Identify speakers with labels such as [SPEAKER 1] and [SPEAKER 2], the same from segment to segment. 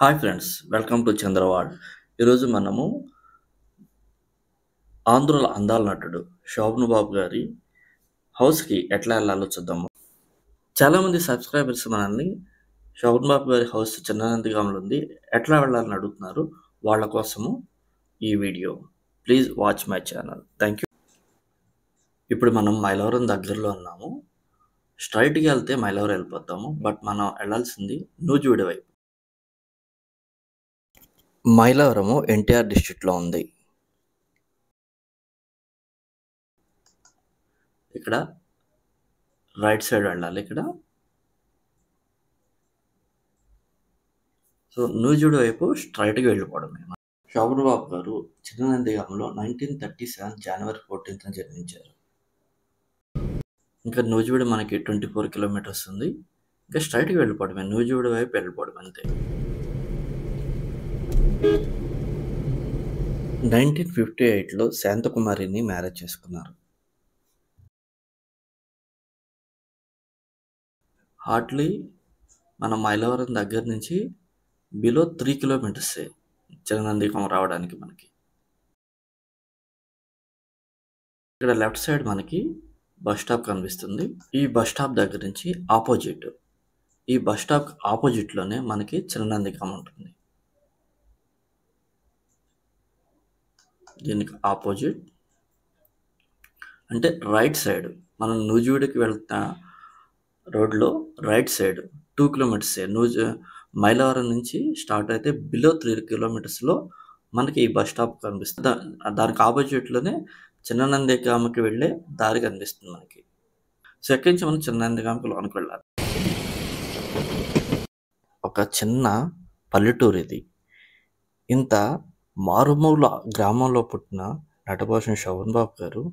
[SPEAKER 1] Hi friends welcome to Chandravad ఈరోజు మనము ఆంధ్రుల అందాల నటుడు శోభన్ బాబు గారి హౌస్కి ఎట్లా వెళ్ళాలో చూద్దాము చాలామంది సబ్స్క్రైబర్స్ మనల్ని శోభన్ బాబు గారి హౌస్ చిన్ననందిగాంలో ఉంది ఎట్లా వెళ్ళాలని అడుగుతున్నారు వాళ్ళ కోసము ఈ video please watch my channel thank you ఇప్పుడు మనం మైలవరం దగ్గరలో ఉన్నాము స్ట్రైట్గా వెళ్తే మైలవరం వెళ్ళిపోతాము బట్ మనం వెళ్ళాల్సింది నూజివీడి వైపు మైలవరము ఎన్టీఆర్ డిస్ట్రిక్ట్లో ఉంది ఇక్కడ రైట్ సైడ్ వెళ్ళాలి ఇక్కడ సో నూజివీడి వైపు స్ట్రైట్గా వెళ్ళిపోవడమే శోభన్ బాబు గారు చిన్ననందిగాంలో నైన్టీన్ థర్టీ సెవెన్ జనవరి ఫోర్టీన్త్న జన్మించారు ఇంకా నూజివీడు మనకి ట్వంటీ ఫోర్ కిలోమీటర్స్ ఉంది ఇంకా స్ట్రైట్గా వెళ్ళిపోవడమే నూజివీడు వైపు వెళ్ళిపోవడం అంతే నైన్టీన్ ఫిఫ్టీ ఎయిట్లో శాంతకుమారిని మ్యారేజ్ చేసుకున్నారు హార్డ్లీ మన మైలవరం దగ్గర నుంచి బిలో త్రీ కిలోమీటర్సే చిన్ననందికం రావడానికి మనకి ఇక్కడ లెఫ్ట్ సైడ్ మనకి బస్ స్టాప్ కనిపిస్తుంది ఈ బస్ స్టాప్ దగ్గర నుంచి ఆపోజిట్ ఈ బస్ స్టాప్ ఆపోజిట్లోనే మనకి చిన్ననందికం ఉంటుంది దీనికి ఆపోజిట్ అంటే రైట్ సైడ్ మనం నూజివీడికి వెళ్తున్న రోడ్లో రైట్ సైడ్ టూ కిలోమీటర్స్ నూజి మైలవరం నుంచి స్టార్ట్ అయితే బిలో త్రీ కిలోమీటర్స్లో మనకి ఈ బస్ స్టాప్ కనిపిస్తుంది దా- దానికి ఆపోజిట్లోనే చిన్ననందిగామకి వెళ్ళే దారి కనిపిస్తుంది మనకి సో ఎక్కడి నుంచి మనం చిన్ననందిగామకి లోనికి వెళ్ళాలి ఒక చిన్న పల్లెటూరు ఇది ఇంత మారుమూల గ్రామంలో పుట్టిన నటభూషణ్ శోభన్ బాబు గారు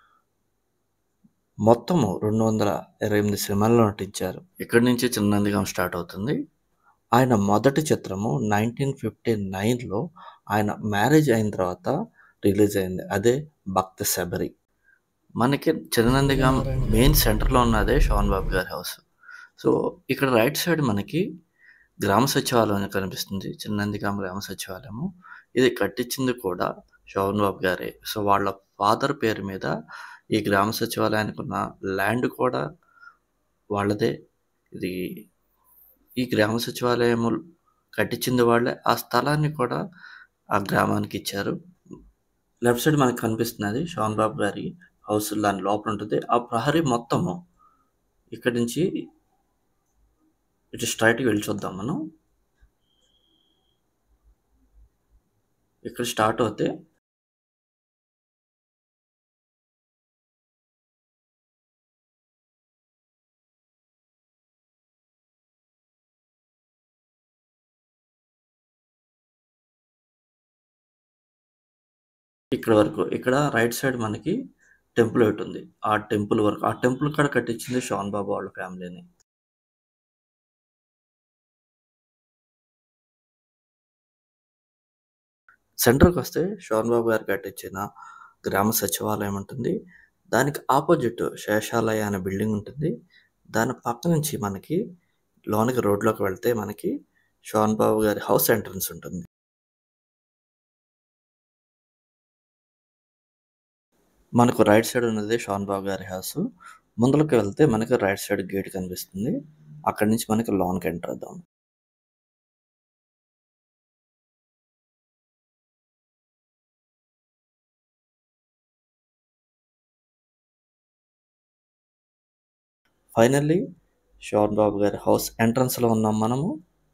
[SPEAKER 1] మొత్తము రెండు వందల ఇరవై ఎనిమిది సినిమాల్లో నటించారు ఇక్కడి నుంచి చిన్ననందిగం స్టార్ట్ అవుతుంది ఆయన మొదటి చిత్రము నైన్టీన్ ఫిఫ్టీ నైన్లో ఆయన మ్యారేజ్ అయిన తర్వాత రిలీజ్ అయింది అదే భక్త శబరి మనకి చిన్ననందిగం మెయిన్ సెంటర్లో ఉన్నదే శోభన్ బాబు గారి హౌస్ సో ఇక్కడ రైట్ సైడ్ మనకి గ్రామ సచివాలయం కనిపిస్తుంది చిన్నందిగాం గ్రామ సచివాలయము ఇది కట్టించింది కూడా శోభన్ బాబు గారే సో వాళ్ళ ఫాదర్ పేరు మీద ఈ గ్రామ సచివాలయానికి ఉన్న ల్యాండ్ కూడా వాళ్ళదే ఇది ఈ గ్రామ సచివాలయము కట్టించింది వాళ్ళే ఆ స్థలాన్ని కూడా ఆ గ్రామానికి ఇచ్చారు లెఫ్ట్ సైడ్ మనకు కనిపిస్తున్నది శోభన్ బాబు గారి హౌస్ దాని లోపల ఉంటుంది ఆ ప్రహరీ మొత్తము ఇక్కడి నుంచి ఇటు స్ట్రైట్గా వెళ్ళి చూద్దాం మనం ఇక్కడ స్టార్ట్ అవుతే ఇక్కడ వరకు ఇక్కడ రైట్ సైడ్ మనకి టెంపుల్ ఒకటి ఉంది ఆ టెంపుల్ వరకు ఆ టెంపుల్ కాడ కట్టించింది శోభన్ బాబు వాళ్ళ ఫ్యామిలీని సెంటర్కి వస్తే శోభన్ బాబు గారు కట్టించిన గ్రామ సచివాలయం ఉంటుంది దానికి ఆపోజిట్ శేషాలయ అనే బిల్డింగ్ ఉంటుంది దాని పక్క నుంచి మనకి లోనికి రోడ్లోకి వెళ్తే మనకి శోభన్ బాబు గారి హౌస్ ఎంట్రన్స్ ఉంటుంది మనకు రైట్ సైడ్ ఉన్నది శోభన్ బాబు గారి హౌస్ ముందులోకి వెళ్తే మనకి రైట్ సైడ్ గేట్ కనిపిస్తుంది అక్కడి నుంచి మనకి లోన్కి ఎంటర్ అవుదాం ఫైనల్లీ శోభన్ బాబు గారి హౌస్ ఎంట్రన్స్లో ఉన్నాం మనము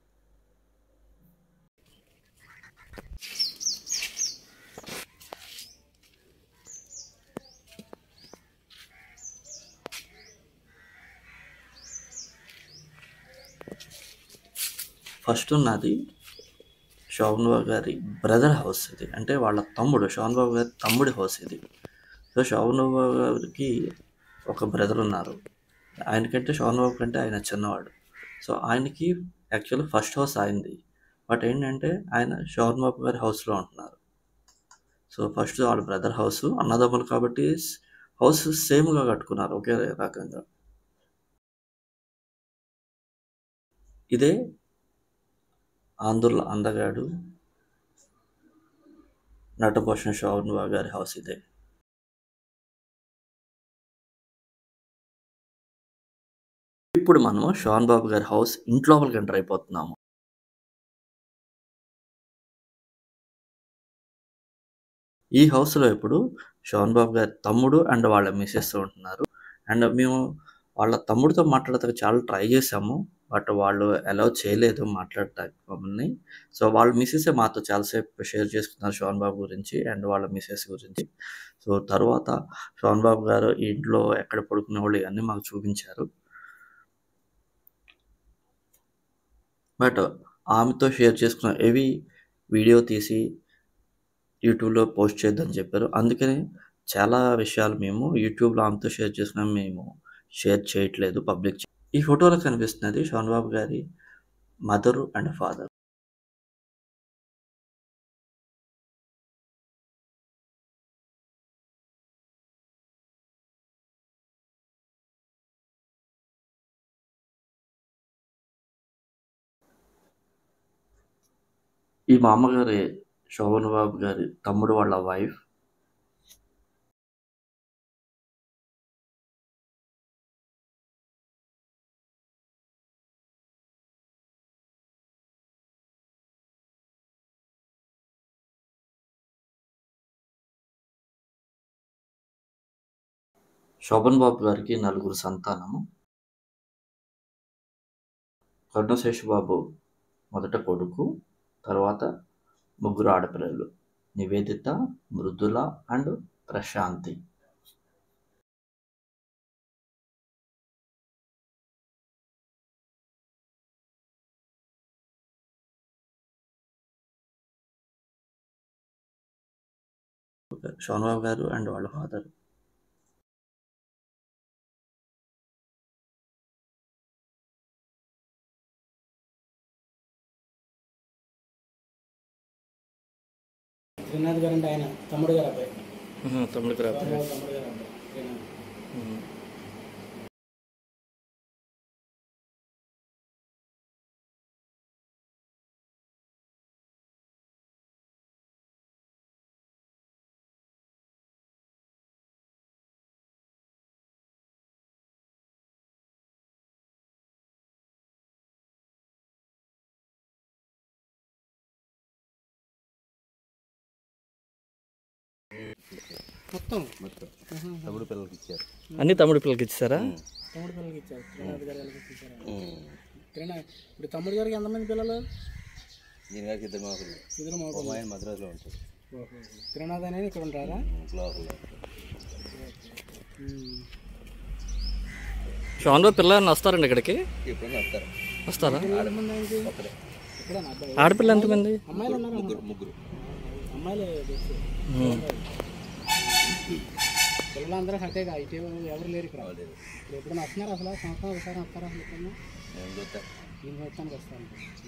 [SPEAKER 1] ఫస్ట్ ఉన్నది శోభన్ బాబు గారి బ్రదర్ హౌస్ ఇది అంటే వాళ్ళ తమ్ముడు శోభన్ బాబు గారి తమ్ముడి హౌస్ ఇది సో శోభన్ బాబు గారికి ఒక బ్రదర్ ఉన్నారు ఆయనకంటే శోభన్ బాబు కంటే ఆయన చిన్నవాడు సో ఆయనకి యాక్చువల్లీ ఫస్ట్ హౌస్ అయింది బట్ ఏంటంటే ఆయన శోభన్ బాబు గారి హౌస్లో ఉంటున్నారు సో ఫస్ట్ వాళ్ళ బ్రదర్ హౌస్ అన్నదమ్ములు కాబట్టి హౌస్ సేమ్గా కట్టుకున్నారు ఒకే రకంగా ఇదే ఆంధ్రుల అందగాడు నటభూషణ్ శోభన్ బాబు గారి హౌస్ ఇదే ఇప్పుడు మనము శోభన్ బాబు గారి హౌస్ ఇంట్లోపలికి ఎంటర్ అయిపోతున్నాము ఈ హౌస్లో ఇప్పుడు శోభన్ బాబు గారి తమ్ముడు అండ్ వాళ్ళ మిస్సెస్ ఉంటున్నారు అండ్ మేము వాళ్ళ తమ్ముడితో మాట్లాడతానికి చాలా ట్రై చేసాము బట్ వాళ్ళు అలౌ చేయలేదు మాట్లాడటానికి మమ్మల్ని సో వాళ్ళ మిస్సెస్ మాతో చాలాసేపు షేర్ చేసుకున్నారు శోభన్ బాబు గురించి అండ్ వాళ్ళ మిస్సెస్ గురించి సో తర్వాత శోభన్ బాబు గారు ఈ ఇంట్లో ఎక్కడ పడుకునేవాళ్ళు ఇవన్నీ మాకు చూపించారు బట్ ఆమెతో షేర్ చేసుకున్న ఏవి వీడియో తీసి యూట్యూబ్లో పోస్ట్ చేద్దని చెప్పారు అందుకని చాలా విషయాలు మేము యూట్యూబ్లో ఆమెతో షేర్ చేసుకున్న మేము షేర్ చేయట్లేదు పబ్లిక్ ఈ ఫోటోలో కనిపిస్తున్నది శోభన్ బాబు గారి మదరు అండ్ ఫాదర్ ఈ మా అమ్మగారి శోభన్ బాబు గారి తమ్ముడు వాళ్ళ వైఫ్ శోభన్ బాబు గారికి నలుగురు సంతానము కరుణశేషు బాబు మొదట కొడుకు తర్వాత ముగ్గురు ఆడపిల్లలు నివేదిత మృదుల అండ్ ప్రశాంతి శోభన్ బాబు గారు అండ్ వాళ్ళ ఫాదర్
[SPEAKER 2] శ్రీనాథ్ గారు అంటే ఆయన తమ్ముడు గారు అబ్బాయి
[SPEAKER 1] తమ్ముడు గారు
[SPEAKER 2] తమ్ముడు తమ్ముడు గారు అబ్బాయి శ్రీనాథ్. మొత్తం
[SPEAKER 3] తమ్ముడు పిల్లలకి ఇచ్చారు
[SPEAKER 1] అన్ని తమ్ముడు పిల్లలకి ఇచ్చారా
[SPEAKER 2] తమ్ముడు పిల్లలకి ఇచ్చారు శ్రీనాథ్ గారు వాళ్ళకి ఇచ్చారు శ్రీనాథ్ ఇప్పుడు తమ్ముడు గారికి ఎంతమంది పిల్లలు
[SPEAKER 3] దీని గారికి ఇద్దరు మాకులు
[SPEAKER 2] ఇద్దరు మా
[SPEAKER 3] ఒక ఆయన మద్రాసులో ఉంటాడు
[SPEAKER 2] శ్రీనాథ్ అనేది ఇక్కడ ఉంటారా
[SPEAKER 3] లోకల్లో
[SPEAKER 2] ఉమ్.
[SPEAKER 1] శోభన్ బాబు పిల్లలు వస్తారండి ఇక్కడికి
[SPEAKER 3] ఎప్పుడైనా వస్తారు
[SPEAKER 1] వస్తారా
[SPEAKER 2] ఎంతమంది ఆయనకి
[SPEAKER 3] ఒక్కడే
[SPEAKER 2] ఇక్కడ అబ్బాయి
[SPEAKER 1] ఆడపిల్ల ఎంతమంది
[SPEAKER 2] అమ్మాయిలు ఉన్నారా
[SPEAKER 3] ముగ్గురు ముగ్గురు
[SPEAKER 2] అమ్మాయిలే తెలుసు పిల్లలందరూ హట్టేగా ఇటు ఎవరు లేరు ఇక్కడ
[SPEAKER 3] లేదు
[SPEAKER 2] ఇప్పుడు ఎప్పుడైనా వస్తున్నారు అసలు సంవత్సరం ఒకసారి వస్తారా అసలు ఇక్కడ
[SPEAKER 3] నేను చూస్తా
[SPEAKER 2] నేను మొత్తానికి వస్తాను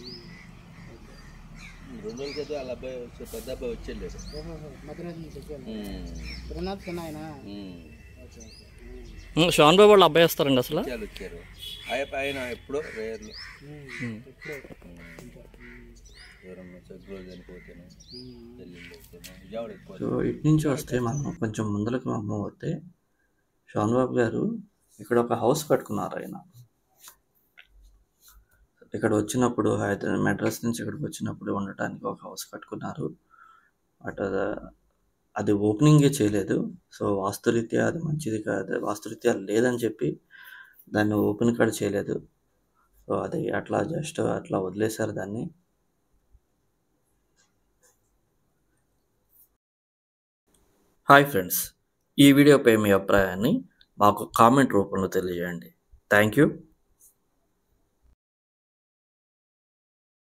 [SPEAKER 3] రెండు రోజుల క్రితం వాళ్ళ అబ్బాయి వచ్చి పెద్ద అబ్బాయి వచ్చి వెళ్ళాడు
[SPEAKER 2] ఓహో మద్రాసు నుంచి వచ్చాను
[SPEAKER 3] ఉమ్.
[SPEAKER 2] శ్రీనాథ్ చిన్న ఆయన
[SPEAKER 3] um.
[SPEAKER 2] Okay okay um.
[SPEAKER 1] Shobhan Babu వాళ్ళ అబ్బాయి వస్తారండి అసలు
[SPEAKER 3] వచ్చారు వచ్చారు ఆయన ఆయన ఎప్పుడో రేర్లు
[SPEAKER 2] ఉమ్. ఇప్పుడు ఇంకా.
[SPEAKER 3] ఎవరన్నా చదువు చనిపోతాను
[SPEAKER 2] ఉమ్.
[SPEAKER 3] చెల్లెళ్ళు పోతాను విజయవాడ ఎక్కువ
[SPEAKER 1] సో ఇటు నుంచి వస్తే మనం కొంచెం ముందరకు అమ్మ పోతే శోభన్ బాబు గారు ఇక్కడ ఒక హౌస్ కట్టుకున్నారు ఆయన ఇక్కడ వచ్చినప్పుడు హైదరాబాద్ మెడ్రాస్ నుంచి ఇక్కడికి వచ్చినప్పుడు ఉండటానికి ఒక హౌస్ కట్టుకున్నారు బట్ అది ఓపెనింగే చేయలేదు సో వాస్తురీత్యా అది మంచిది కాదు వాస్తురీత్యా లేదని చెప్పి దాన్ని ఓపెన్ కూడా చేయలేదు సో అది అట్లా జస్ట్ అట్లా వదిలేశారు దాన్ని హాయ్ ఫ్రెండ్స్ ఈ వీడియోపై మీ అభిప్రాయాన్ని మాకు కామెంట్ రూపంలో తెలియజేయండి థ్యాంక్ యూ